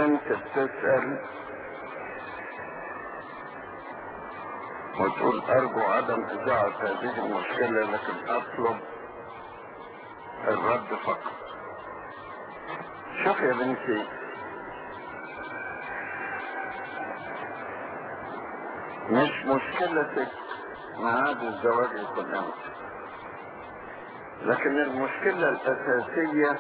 بنت بتسأل وتقول أرجو عدم إذاعة هذه المشكلة لكن أطلب الرد فقط شوف يا بنتي مش مشكلتك ميعاد الزواج يكون امتى لكن المشكلة الأساسية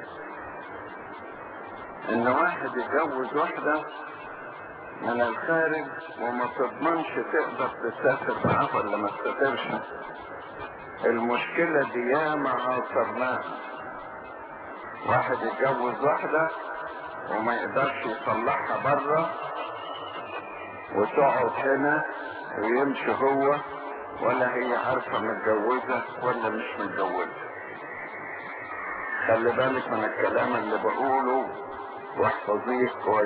إن واحد يتجوز واحدة من الخارج وما تضمنش تقدر تسافر معاه ولا ما تسافرش المشكلة دي ياما عاصرناها واحد يتجوز واحدة وما يقدرش يطلعها بره وتقعد هنا ويمشي هو ولا هي عارفة متجوزة ولا مش متجوزة خلي بالك من الكلام اللي بقوله واحفظيه كويس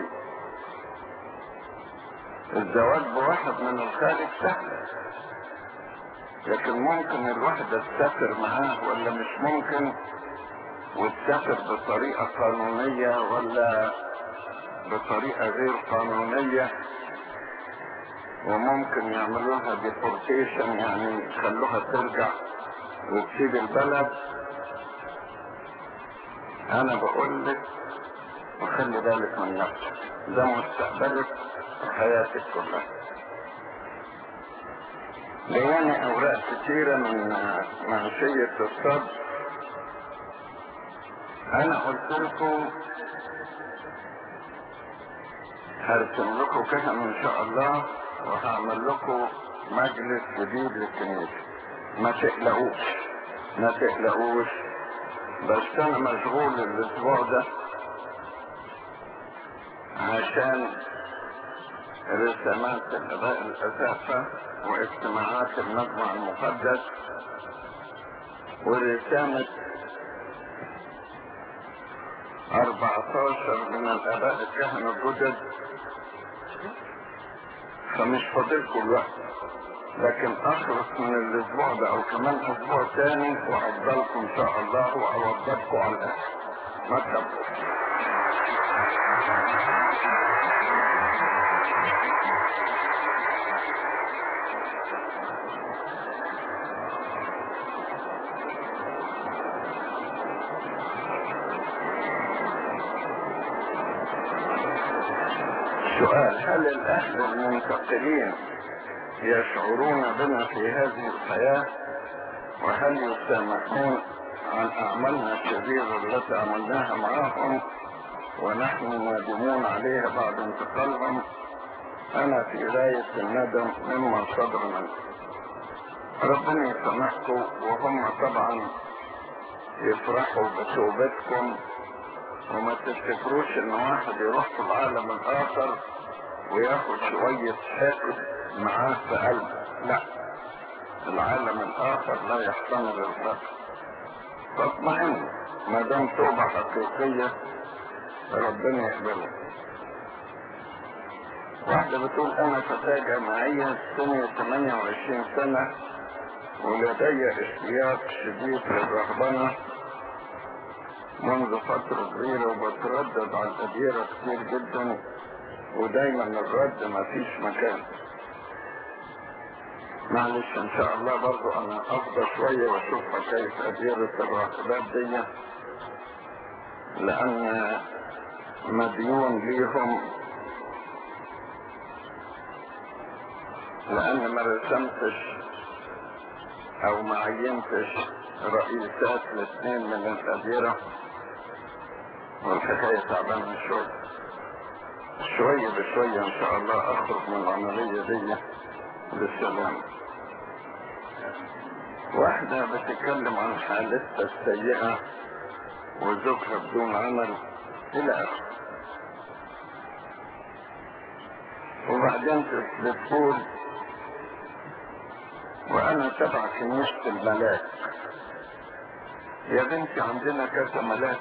الزواج بواحد من الخارج سهل لكن ممكن الواحدة تسافر معاه ولا مش ممكن وتسافر بطريقة قانونية ولا بطريقة غير قانونية وممكن يعملوا لها ديبورتيشن يعني يخلوها ترجع وتسيب البلد انا بقول لك وخلي بالك من نفسك ده مستقبلك وحياتك كلها لياني اوراق كتيرة من منشية الصدر انا قلت لكم هرسم لكم كهن ان شاء الله وهعمل لكم مجلس جديد للكنيسة ما تقلقوش ما تقلقوش بس انا مشغول الاسبوع ده عشان رسامات الاباء الاسافة واجتماعات المجمع المقدس ورسامة 14 من الاباء الكهنة الجدد فمش فاضلكم الوقت لكن اخلص من الاسبوع ده او كمان اسبوع تاني وافضلكم ان شاء الله واوضبكم على الاخر ما تخافوش سؤال هل الاهل المنتقلين يشعرون بنا في هذه الحياة وهل يسامحون عن اعمالنا الشريرة التي عملناها معهم ونحن نادمون عليها بعد انتقالهم انا في غاية الندم مما صدر منه ربنا يسامحكم وهم طبعا يفرحوا بتوبتكم وما تفتكروش ان واحد يروح في العالم الاخر وياخد شوية حقد معاه في قلبه لا العالم الاخر لا يحتمل الحقد فاطمئن ما دام توبة حقيقية ربنا يقبلها واحدة بتقول انا فتاة جامعية سنة 28 سنة ولدي اشتياق شديد للرهبنة منذ فترة كبيرة وبتردد على الأديرة كتير جدا ودايما الرد ما فيش مكان معلش ان شاء الله برضو انا افضى شوية واشوف كيف أديرة الراهبات دي لان مديون ليهم لان ما رسمتش او ما عينتش رئيسات الاثنين من الأديرة والحكاية تعبانة شوية شوية بشوية ان شاء الله اخرج من العملية دي بالسلام واحدة بتتكلم عن حالتها السيئة وزوجها بدون عمل الى اخره وبعدين بتقول وانا تبع كنيسة الملاك يا بنتي عندنا كذا ملاك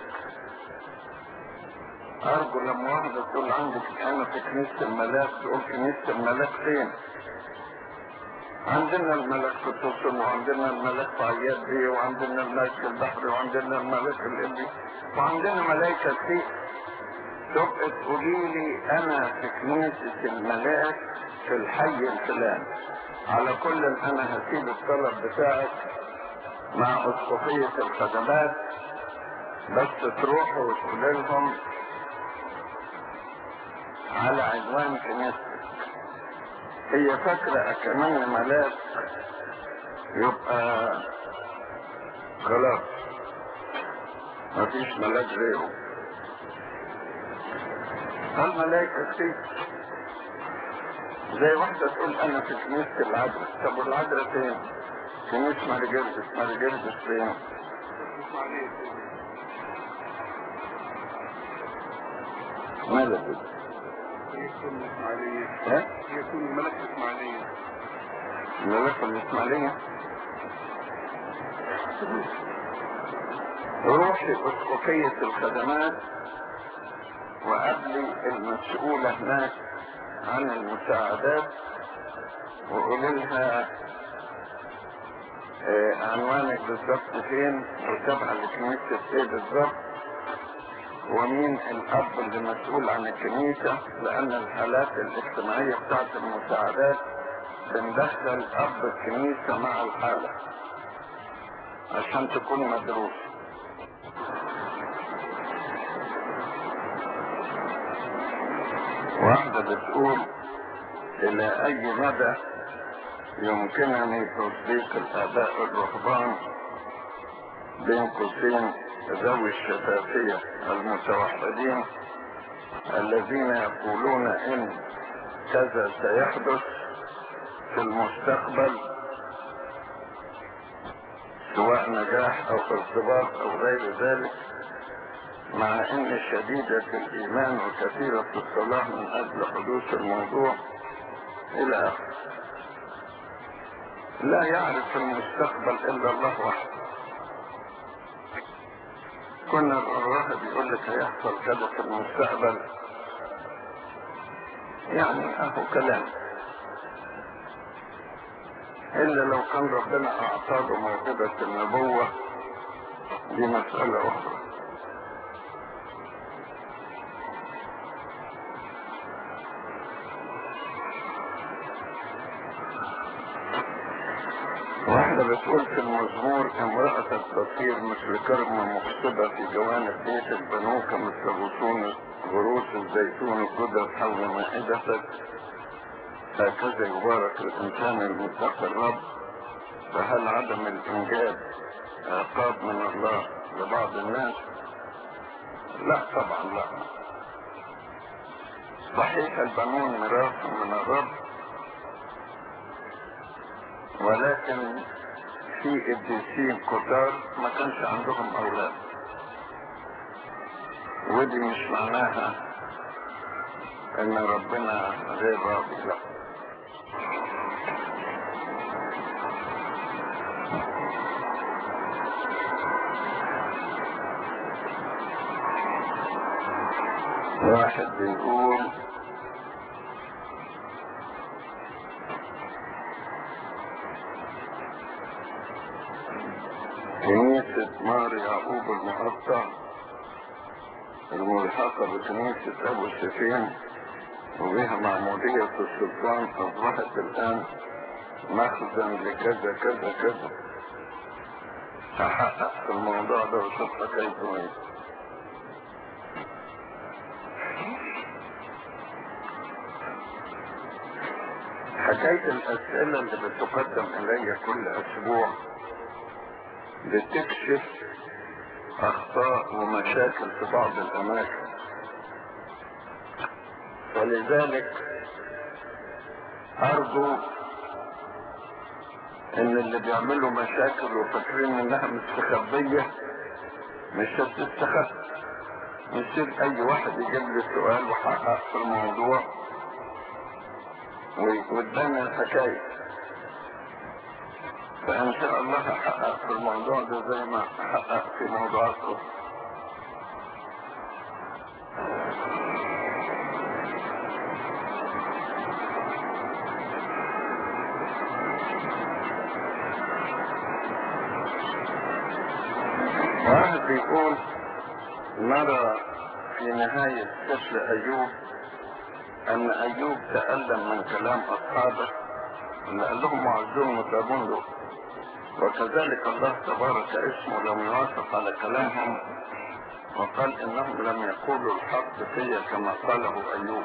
ارجو لما واحدة تقول عندك انا في كنيسة الملاك تقول كنيسة الملاك فين عندنا الملك في التصم وعندنا الملك في عياد بي وعندنا الملك في البحر وعندنا الملك الابي وعندنا ملائكة كتير تبقى تقولي لي انا في كنيسة الملاك في الحي الفلاني على كل انا هسيب الطلب بتاعك مع اسقفية الخدمات بس تروحوا وتقولوا لهم على عنوان كنيستك هي فاكرة كمان ملاك يبقى خلاص مفيش ملاك غيره الملائكة كتير زي واحدة تقول أنا في كنيسة العذراء طب والعذراء فين؟ كنيسة ماري جرجس ماري جرجس فين؟ ماذا تقول؟ يكون الإسماعيلية ها؟ يكون الملك الإسماعيلية الملف الإسماعيلية روح لأسقفية الخدمات وقابلي المسؤولة هناك عن المساعدات وقولي لها آه، عنوانك بالظبط فين وتابعة لكنيسة ايه بالظبط ومين الأب اللي مسؤول عن الكنيسة لأن الحالات الاجتماعية بتاعت المساعدات بندخل أب الكنيسة مع الحالة عشان تكون مدروس واحدة بتقول إلى أي مدى يمكنني تصديق الآباء الرهبان بين قوسين ذوي الشفافية المتوحدين الذين يقولون إن كذا سيحدث في المستقبل سواء نجاح أو ارتباط أو غير ذلك مع ان شديدة الايمان وكثيرة الصلاة من اجل حدوث الموضوع الى اخره لا يعرف المستقبل الا الله وحده كنا الراهب يقول لك هيحصل كذا في المستقبل يعني اهو كلام الا لو كان ربنا اعطاه موهبة النبوة دي مسألة اخرى واحدة بتقول في المزمور امرأة تصير مثل كرمة مخصبة في جوانب بيت البنوك مثل غصون غروس الزيتون الجدد حول مائدتك هكذا يبارك الإنسان المتقي الرب فهل عدم الإنجاب عقاب من الله لبعض الناس؟ لا طبعا لا صحيح البنون ميراث من الرب ولكن في قديسين كتار ما كانش عندهم اولاد ودي مش معناها ان ربنا غير راضي لا واحد بيقول كنيسة مار يعقوب المقطع الملحقة بكنيسة أبو سفين وبها معمودية السلطان أصبحت الآن مخزن لكذا كذا كذا أحقق في الموضوع ده وشوف حكايته ايه حكاية الأسئلة اللي بتقدم إلي كل أسبوع بتكشف أخطاء ومشاكل في بعض الأماكن ولذلك أرجو إن اللي بيعملوا مشاكل وفاكرين إنها مستخبية مش هتستخبى يصير أي واحد يجيب لي سؤال وحقق في الموضوع ويداني الحكاية فإن شاء الله هحقق في الموضوع ده زي ما حقق في موضوعات أخرى واحد بيقول نرى في نهاية سفر أيوب أن أيوب تألم من كلام أصحابه اللي قال لهم معزون متابون له وكذلك الله تبارك اسمه لم يوافق على كلامهم وقال إنهم لم يقولوا الحق في كما قاله أيوب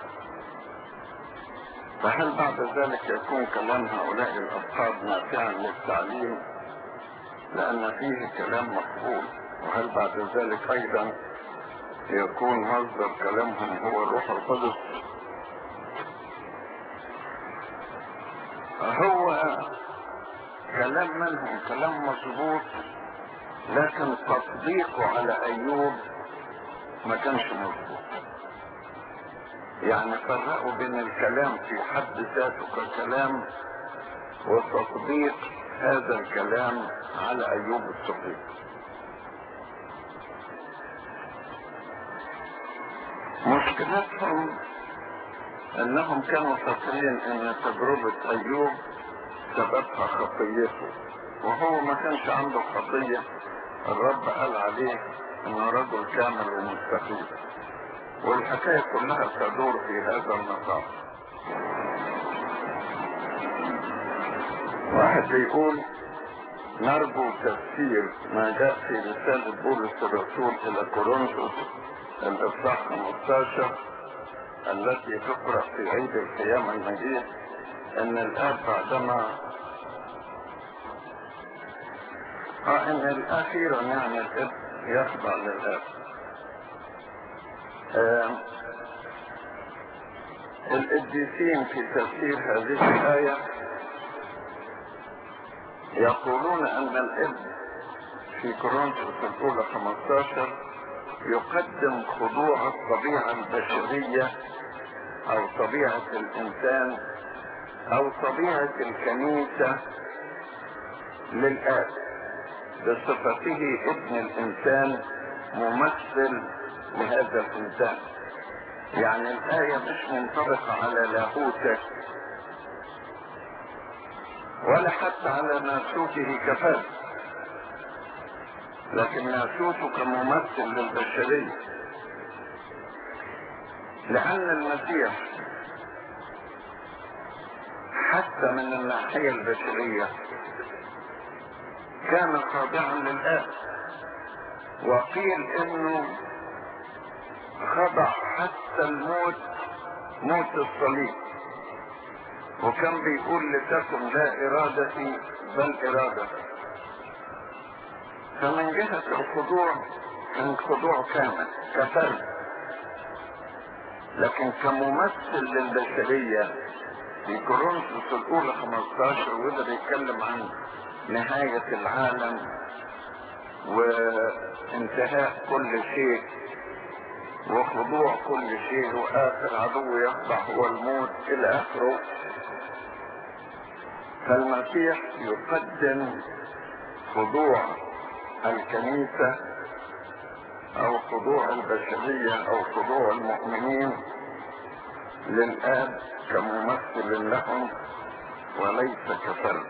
فهل بعد ذلك يكون كلام هؤلاء الأصحاب نافعا للتعليم لأن فيه كلام مقبول وهل بعد ذلك أيضا يكون مصدر كلامهم هو الروح القدس هو كلام منهم كلام مظبوط لكن تطبيقه على أيوب ما كانش مظبوط يعني فرقوا بين الكلام في حد ذاته ككلام وتطبيق هذا الكلام على أيوب الصديق مشكلتهم انهم كانوا فاكرين ان تجربة ايوب سببها خطيته وهو ما كانش عنده خطية الرب قال عليه انه رجل كامل ومستقيم والحكاية كلها تدور في هذا النطاق واحد بيقول نرجو تفسير ما جاء في رسالة بولس الرسول إلى كورنثوس الإصحاح 15 التي تقرأ في عيد القيامة المجيد أن الآب بعدما آه إن الأخيرا يعني الإب يخضع للآب آه القديسين في تفسير هذه الآية يقولون أن الابن في كورنثوس الأولى 15 يقدم خضوع الطبيعة البشرية أو طبيعة الإنسان أو طبيعة الكنيسة للآب بصفته ابن الإنسان ممثل لهذا الإنسان يعني الآية مش منطبقة على لاهوته ولا حتى على ناسوته كفاف لكن ناسوته كممثل للبشرية لأن المسيح حتى من الناحية البشرية كان خاضعا للآب وقيل انه خضع حتى الموت موت الصليب وكان بيقول لتكن لا ارادتي بل ارادتي فمن جهة الخضوع كان خضوع كامل كفرد لكن كممثل للبشرية في كورنثوس الأولى 15 وده بيتكلم عن نهاية العالم وانتهاء كل شيء وخضوع كل شيء وآخر عدو يخضع هو الموت إلى آخره فالمسيح يقدم خضوع الكنيسة أو خضوع البشرية أو خضوع المؤمنين للآب كممثل لهم وليس كفرد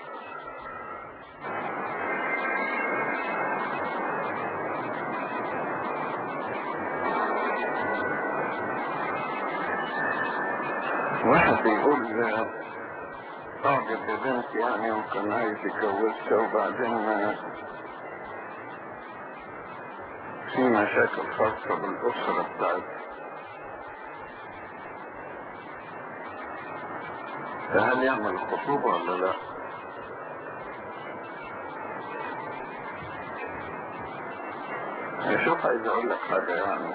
واحد بيقول اعجب ببنت يعني وكان عايز يتجوزها وبعدين في مشاكل خاصة بالأسرة بتاعتها فهل يعمل خطوبة ولا لا؟ شوف عايز اقول لك حاجة يعني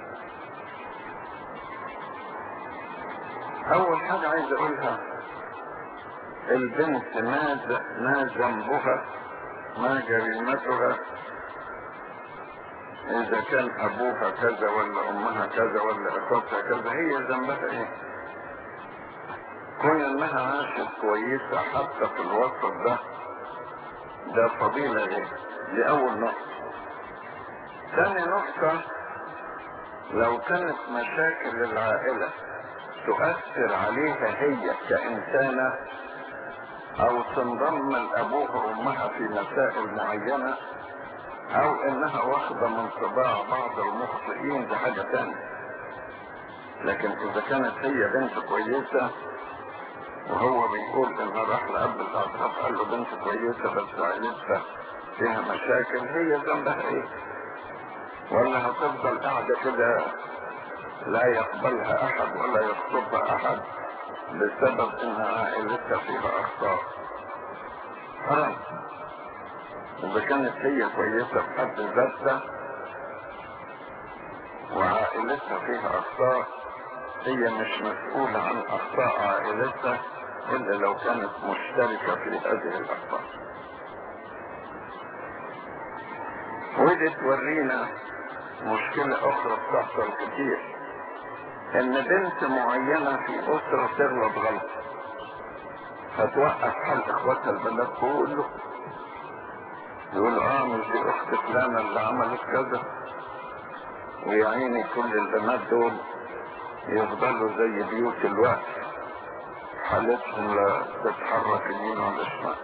اول حاجة عايز اقولها البنت ما ما ذنبها ما جريمتها اذا كان ابوها كذا ولا امها كذا ولا اخواتها كذا هي ذنبها ايه كون انها عاشت كويسة حتى في الوسط ده ده فضيلة ايه دي اول نقطة ثاني نقطة لو كانت مشاكل العائلة تؤثر عليها هي كإنسانة أو تنضم لأبوها وأمها في مسائل معينة او انها واخدة من طباع بعض المخطئين دي حاجة تانية لكن اذا كانت هي بنت كويسة وهو بيقول ان راح لاب الاطراف قال له بنت كويسة بس عيلتها فيها مشاكل هي ذنبها ايه ولا هتفضل قاعدة كده لا يقبلها احد ولا يخطبها احد بسبب ان عائلتها فيها اخطاء حرام اذا كانت هي كويسة بحد ذاتها وعائلتها فيها اخطاء هي مش مسؤولة عن اخطاء عائلتها الا لو كانت مشتركة في هذه الاخطاء ودي تورينا مشكلة اخرى بتحصل كتير ان بنت معينة في اسرة تغلط غلط هتوقف حال اخواتها البنات كله يقول اه مش دي اخت فلانة اللي عملت كذا ويا عيني كل البنات دول يفضلوا زي بيوت الوقت حالتهم لا تتحرك يمين ولا شمال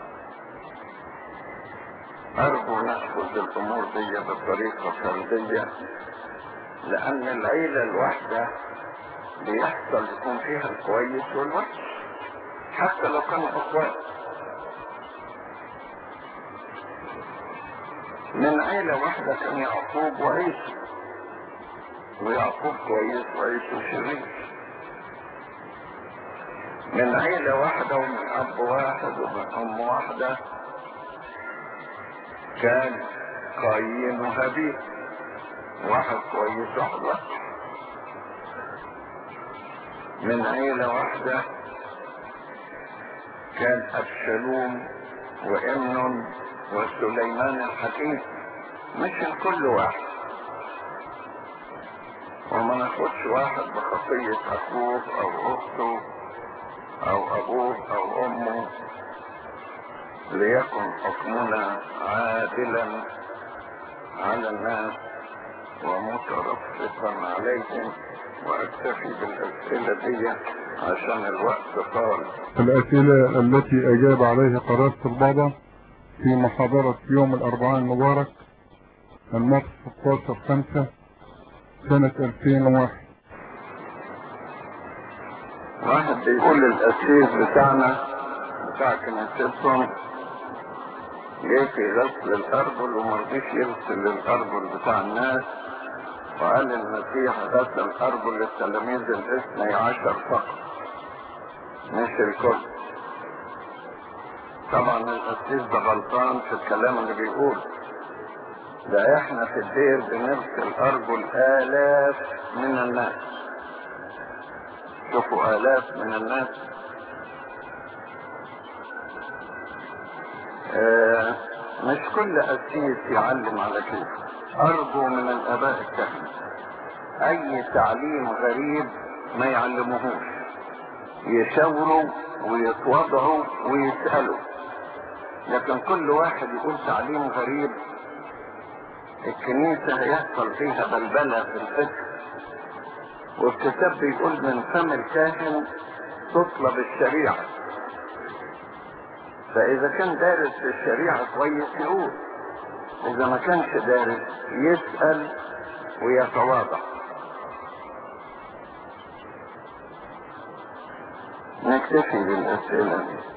أرجو نأخذ الأمور دي بطريقة فردية لأن العيلة الواحدة بيحصل يكون فيها الكويس والوحش حتى لو كانوا أخوات من عيلة واحدة كان يعقوب وعيسى ويعقوب كويس وعيسى شرير من عيلة واحدة ومن أب واحد ومن أم واحدة كان قايين وهابيل واحد كويس واحد وحش من عيلة واحدة كان أبشالوم وإمنون وسليمان الحكيم مش الكل واحد وما ناخدش واحد بخطية أخوه أو أخته أو أبوه أو أمه ليكن حكمنا عادلا على الناس ومترفقا عليهم واكتفي بالاسئله دي عشان الوقت طال الأسئلة التي أجاب عليها قراسة البابا في محاضرة يوم الأربعاء المبارك المرس 16 5 سنة 2001 واحد بيقول الاسيس بتاعنا بتاع كنيستهم جه في غسل الارجل ومرضيش يغسل الارجل بتاع الناس وقال المسيح غسل ارجل التلاميذ الاثني عشر فقط مش الكل طبعا القسيس ده غلطان في الكلام اللي بيقول ده احنا في الدير بنغسل ارجل الاف من الناس شوفوا الاف من الناس آه مش كل قسيس يعلم على كده ارجو من الاباء الكهنة اي تعليم غريب ما يعلموهوش يشاوروا ويتوضعوا ويسألوا لكن كل واحد يقول تعليم غريب الكنيسة هيحصل فيها بلبلة في الفكر والكتاب بيقول من فم الكاهن تطلب الشريعة فإذا كان دارس في الشريعة كويس يقول إذا ما كانش دارس يسأل ويتواضع نكتفي بالأسئلة دي